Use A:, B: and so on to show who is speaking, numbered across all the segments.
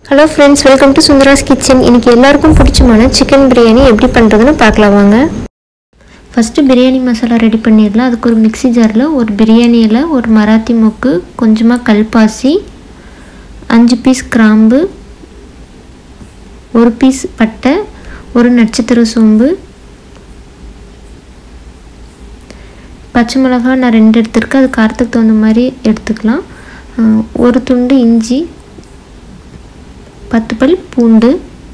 A: hello friends welcome to Sundara's kitchen இன்னைக்கு எல்லாருக்கும் பிடிச்சமான சிக்கன் பிரியாணி எப்படி பண்ணுறதுன்னு பார்க்கலாம் வாங்க ஃபஸ்ட்டு பிரியாணி மசாலா ரெடி பண்ணிடலாம் அதுக்கு ஒரு மிக்ஸி ஜாரில் ஒரு பிரியாணி இலை ஒரு மராத்தி மொக்கு கொஞ்சமாக கல்பாசி அஞ்சு பீஸ் கிராம்பு ஒரு பீஸ் பட்டை ஒரு நட்சத்திர சோம்பு பச்சை மிளகாய் நான் ரெண்டு எடுத்திருக்கேன் அது காரத்துக்கு தகுந்த மாதிரி எடுத்துக்கலாம் அஹ் ஒரு துண்டு இஞ்சி பத்து பல் பூண்டு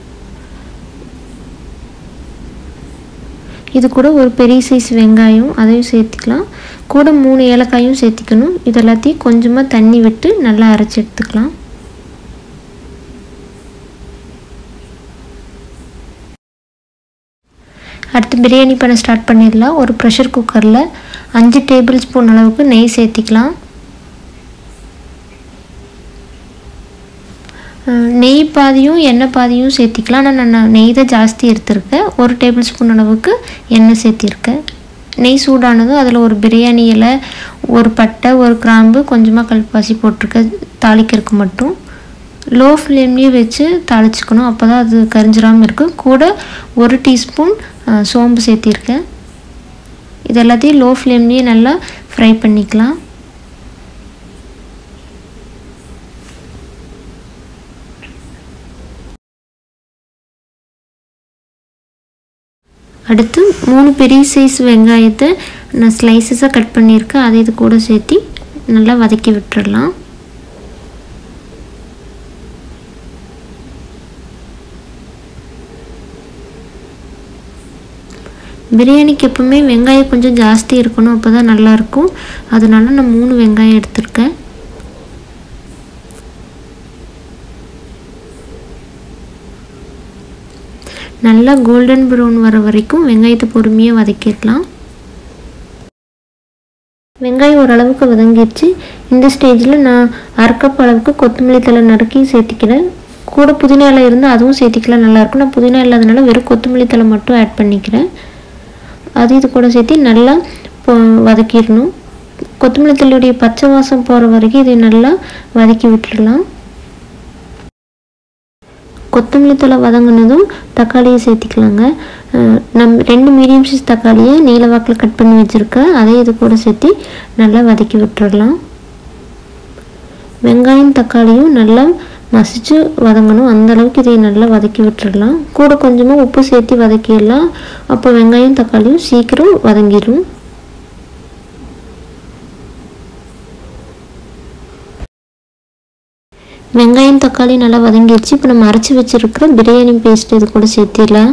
A: இது கூட ஒரு பெரிய சைஸ் வெங்காயம் அதையும் சேர்த்துக்கலாம் கூட மூணு ஏலக்காயும் சேர்த்திக்கணும் இது எல்லாத்தையும் கொஞ்சமாக தண்ணி விட்டு நல்லா அரைச்சி எடுத்துக்கலாம் அடுத்து பிரியாணி பண்ண ஸ்டார்ட் பண்ணிடலாம் ஒரு ப்ரெஷர் குக்கரில் அஞ்சு டேபிள் ஸ்பூன் அளவுக்கு நெய் சேர்த்திக்கலாம் அஹ் நெய் பாதியும் எண்ணெய் பாதியும் சேர்த்திக்கலாம் ஆனால் நான் நெய் தான் ஜாஸ்தி எடுத்திருக்கேன் ஒரு டேபிள் ஸ்பூன் அளவுக்கு எண்ணெய் சேர்த்திருக்கேன் நெய் சூடானதும் அதில் ஒரு பிரியாணி இலை ஒரு பட்டை ஒரு கிராம்பு கொஞ்சமாக கல்பாசி போட்டிருக்கேன் தாளிக்கிறதுக்கு மட்டும் லோ ஃப்ளேம்லேயே வச்சு தாளிச்சுக்கணும் அப்போ தான் அது கரிஞ்சிடாமல் இருக்கும் கூட ஒரு டீஸ்பூன் சோம்பு சேர்த்திருக்கேன் இது எல்லாத்தையும் லோ ஃப்ளேம்லேயே நல்லா ஃப்ரை பண்ணிக்கலாம் அடுத்து மூணு பெரிய சைஸ் வெங்காயத்தை நான் ஸ்லைசஸாக கட் பண்ணியிருக்கேன் அதை இது கூட சேர்த்து நல்லா வதக்கி விட்டுடலாம் பிரியாணிக்கு எப்பவுமே வெங்காயம் கொஞ்சம் ஜாஸ்தி இருக்கணும் அப்போ தான் நல்லாயிருக்கும் அதனால நான் மூணு வெங்காயம் எடுத்திருக்கேன் நல்லா கோல்டன் ப்ரௌன் வர வரைக்கும் வெங்காயத்தை பொறுமையாக வதக்கிடலாம் வெங்காயம் ஓரளவுக்கு வதங்கிடுச்சு இந்த ஸ்டேஜில் நான் அரை கப் அளவுக்கு கொத்தமல்லி தலை நறுக்கி சேர்த்திக்கிறேன் கூட புதினா இலை இருந்தால் அதுவும் சேர்த்திக்கலாம் நல்லாயிருக்கும் நான் புதினா இல்லாதனால வெறும் கொத்தமல்லி தலை மட்டும் ஆட் பண்ணிக்கிறேன் அது இது கூட சேர்த்து நல்லா வதக்கிடணும் கொத்தமல்லி தழையுடைய பச்சை வாசம் போகிற வரைக்கும் இதை நல்லா வதக்கி விட்டுடலாம் கொத்தமல்லி தலை வதங்கினதும் தக்காளியை சேர்த்திக்கலாங்க நம் ரெண்டு மீடியம் சைஸ் தக்காளியை நீல வாக்கில் கட் பண்ணி வச்சுருக்கேன் அதை இது கூட சேர்த்து நல்லா வதக்கி விட்டுடலாம் வெங்காயம் தக்காளியும் நல்லா மசிச்சு வதங்கணும் அந்த அளவுக்கு இதை நல்லா வதக்கி விட்டுடலாம் கூட கொஞ்சமாக உப்பு சேர்த்து வதக்கிடலாம் அப்போ வெங்காயம் தக்காளியும் சீக்கிரம் வதங்கிடும் வெங்காயம் தக்காளி நல்லா வதங்கிடுச்சு இப்போ நம்ம அரைச்சி வச்சுருக்கிற பிரியாணி பேஸ்ட் இது கூட சேர்த்திடலாம்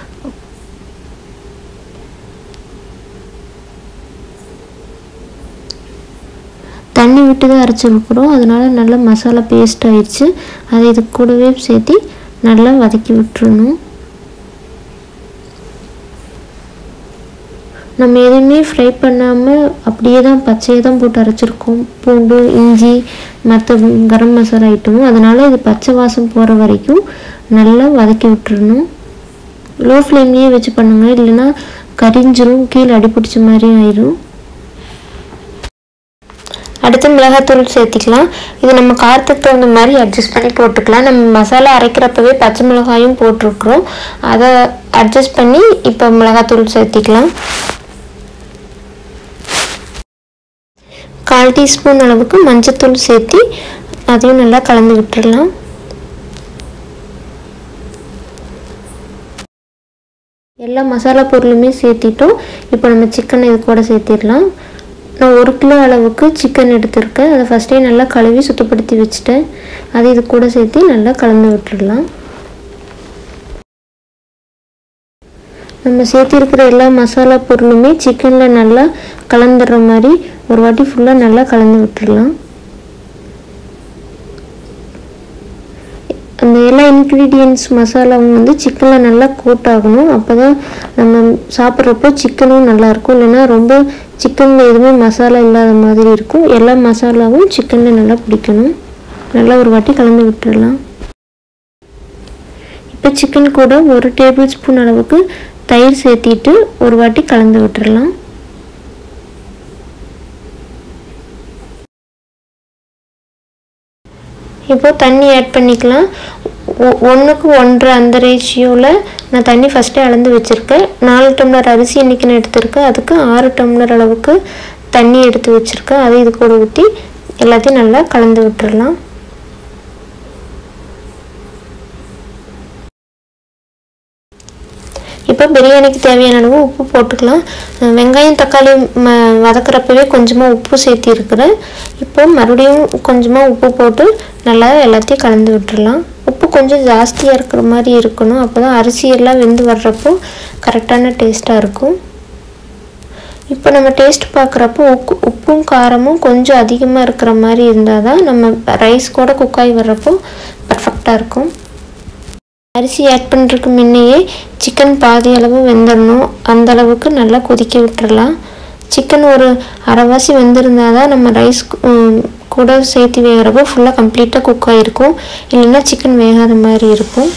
A: தண்ணி விட்டு தான் அரைச்சிருக்கிறோம் அதனால் நல்லா மசாலா பேஸ்ட் ஆயிடுச்சு அதை இது கூடவே சேர்த்து நல்லா வதக்கி விட்டுறணும் நம்ம எதுவுமே ஃப்ரை பண்ணாமல் அப்படியே தான் பச்சையை தான் போட்டு அரைச்சிருக்கோம் பூண்டு இஞ்சி மற்ற கரம் மசாலா ஐட்டமும் அதனால் இது பச்சை வாசம் போகிற வரைக்கும் நல்லா வதக்கி விட்டுறணும் லோ ஃப்ளேம்லேயே வச்சு பண்ணுங்க இல்லைன்னா கரிஞ்சிரும் கீழே அடிப்பிடிச்ச மாதிரி ஆயிரும் அடுத்து மிளகாத்தூள் சேர்த்திக்கலாம் இது நம்ம காரத்துக்கு தகுந்த மாதிரி அட்ஜஸ்ட் பண்ணி போட்டுக்கலாம் நம்ம மசாலா அரைக்கிறப்பவே பச்சை மிளகாயும் போட்டிருக்கிறோம் அதை அட்ஜஸ்ட் பண்ணி இப்போ மிளகாத்தூள் சேர்த்திக்கலாம் கால் டீஸ்பூன் அளவுக்கு மஞ்சத்தூள் சேர்த்து அதையும் நல்லா கலந்து விட்டுடலாம் எல்லா மசாலா பொருளுமே சேர்த்திட்டோம் இப்போ நம்ம சிக்கனை இது கூட சேர்த்திடலாம் நான் ஒரு கிலோ அளவுக்கு சிக்கன் எடுத்திருக்கேன் அதை ஃபஸ்ட்டே நல்லா கழுவி சுத்தப்படுத்தி வச்சுட்டேன் அதை இது கூட சேர்த்து நல்லா கலந்து விட்டுடலாம் நம்ம சேர்த்திருக்கிற எல்லா மசாலா பொருளுமே சிக்கனில் நல்லா கலந்துடுற மாதிரி ஒரு வாட்டி ஃபுல்லாக நல்லா கலந்து விட்டுடலாம் அந்த எல்லா இன்க்ரீடியன்ஸ் மசாலாவும் வந்து சிக்கனில் நல்லா கோட் ஆகணும் அப்போ தான் நம்ம சாப்பிட்றப்போ சிக்கனும் நல்லாயிருக்கும் இல்லைன்னா ரொம்ப சிக்கனில் எதுவுமே மசாலா இல்லாத மாதிரி இருக்கும் எல்லா மசாலாவும் சிக்கனில் நல்லா பிடிக்கணும் நல்லா ஒரு வாட்டி கலந்து விட்டுடலாம் இப்போ சிக்கன் கூட ஒரு டேபிள் ஸ்பூன் அளவுக்கு தயிர் சேர்த்திட்டு ஒரு வாட்டி கலந்து விட்டுடலாம் இப்போ தண்ணி ஆட் பண்ணிக்கலாம் ஒ- ஒன்றுக்கு ஒன்றரை அந்த ரேஷியோவில் நான் தண்ணி ஃபஸ்ட்டே அளந்து வச்சுருக்கேன் நாலு டம்ளர் அரிசி இன்றைக்கி நான் எடுத்திருக்கேன் அதுக்கு ஆறு டம்ளர் அளவுக்கு தண்ணி எடுத்து வச்சுருக்கேன் அதை இது கூட ஊற்றி எல்லாத்தையும் நல்லா கலந்து விட்டுறலாம் இப்போ பிரியாணிக்கு தேவையான அளவு உப்பு போட்டுக்கலாம் அஹ் வெங்காயம் தக்காளி ம வதக்குறப்பவே கொஞ்சமாக உப்பு சேர்த்திருக்கிறேன் இப்போ மறுபடியும் கொஞ்சமாக உப்பு போட்டு நல்லா எல்லாத்தையும் கலந்து விட்டுறலாம் உப்பு கொஞ்சம் ஜாஸ்தியாக இருக்கிற மாதிரி இருக்கணும் அப்போ தான் அரிசி எல்லாம் வெந்து வர்றப்போ கரெக்டான டேஸ்ட்டாக இருக்கும் இப்போ நம்ம டேஸ்ட் பார்க்குறப்போ உப்பு உப்பும் காரமும் கொஞ்சம் அதிகமாக இருக்கிற மாதிரி இருந்தால் தான் நம்ம ரைஸ் கூட குக் ஆகி வர்றப்போ பர்ஃபெக்டாக இருக்கும் அரிசி ஆட் பண்ணுறதுக்கு முன்னையே சிக்கன் பாதி அளவு வெந்துடணும் அந்த அளவுக்கு நல்லா கொதிக்க விட்டுறலாம் சிக்கன் ஒரு அரைவாசி வெந்திருந்தால் தான் நம்ம ரைஸ் கூட சேர்த்து வேகிறப்போ ஃபுல்லாக கம்ப்ளீட்டாக குக் ஆகிருக்கும் இல்லைன்னா சிக்கன் வேகாத மாதிரி இருக்கும்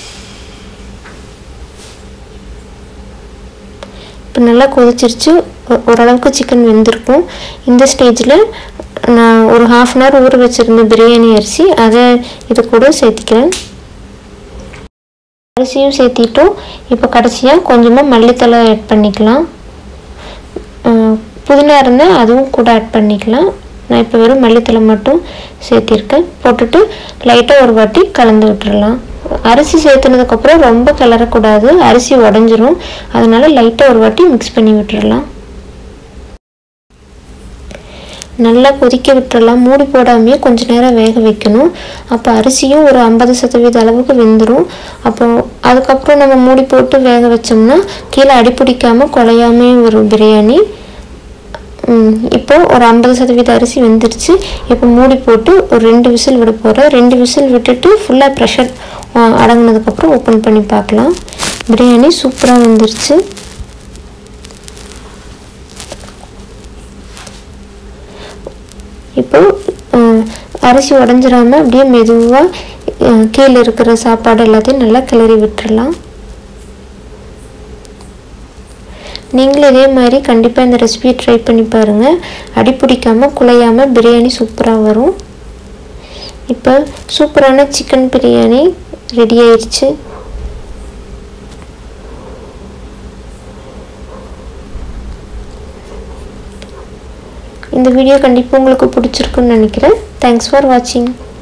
A: இப்போ நல்லா கொதிச்சிருச்சு ஒ- ஓரளவுக்கு சிக்கன் வெந்திருக்கும் இந்த ஸ்டேஜில் நான் ஒரு ஹாஃப் அன் ஹவர் ஊற வச்சுருந்த பிரியாணி அரிசி அதை இது கூட சேர்த்திக்கிறேன் அரிசியும் சேர்த்திட்டோம் இப்போ கடைசியாக கொஞ்சமாக மல்லித்தலை ஆட் பண்ணிக்கலாம் அஹ் புதினா இருந்தால் அதுவும் கூட ஆட் பண்ணிக்கலாம் நான் இப்போ வெறும் மல்லித்தலை மட்டும் சேர்த்திருக்கேன் போட்டுட்டு லைட்டாக ஒரு வாட்டி கலந்து விட்டுறலாம் அரிசி சேர்த்துனதுக்கப்புறம் ரொம்ப கிளறக்கூடாது அரிசி உடஞ்சிரும் அதனால லைட்டாக ஒரு வாட்டி மிக்ஸ் பண்ணி விட்டுறலாம் நல்லா கொதிக்க விட்டுறலாம் மூடி போடாமையே கொஞ்ச நேரம் வேக வைக்கணும் அப்போ அரிசியும் ஒரு ஐம்பது சதவீத அளவுக்கு வெந்துடும் அப்போ அதுக்கப்புறம் நம்ம மூடி போட்டு வேக வச்சோம்னா கீழே அடிப்பிடிக்காம குலையாமே வரும் பிரியாணி ம், இப்போ ஒரு ஐம்பது சதவீத அரிசி வெந்துருச்சு இப்போ மூடி போட்டு ஒரு ரெண்டு விசில் விட போகிறேன் ரெண்டு விசில் விட்டுட்டு ஃபுல்லாக ப்ரெஷர் அடங்கினதுக்கப்புறம் ஓப்பன் பண்ணி பார்க்கலாம் பிரியாணி சூப்பராக வந்துருச்சு இப்போ அஹ், அரிசி உடஞ்சிராம அப்படியே மெதுவாக கீழே இருக்கிற சாப்பாடு எல்லாத்தையும் நல்லா கிளறி விட்டுறலாம் நீங்களும் இதே மாதிரி கண்டிப்பாக இந்த ரெசிபியை ட்ரை பண்ணி பாருங்கள் அடிப்பிடிக்காமல் குலையாமல் பிரியாணி சூப்பராக வரும் இப்போ சூப்பரான சிக்கன் பிரியாணி ரெடி ஆயிடுச்சு இந்த வீடியோ கண்டிப்பாக உங்களுக்கு பிடிச்சிருக்குன்னு நினைக்கிறேன் தேங்க்ஸ் ஃபார் வாட்சிங்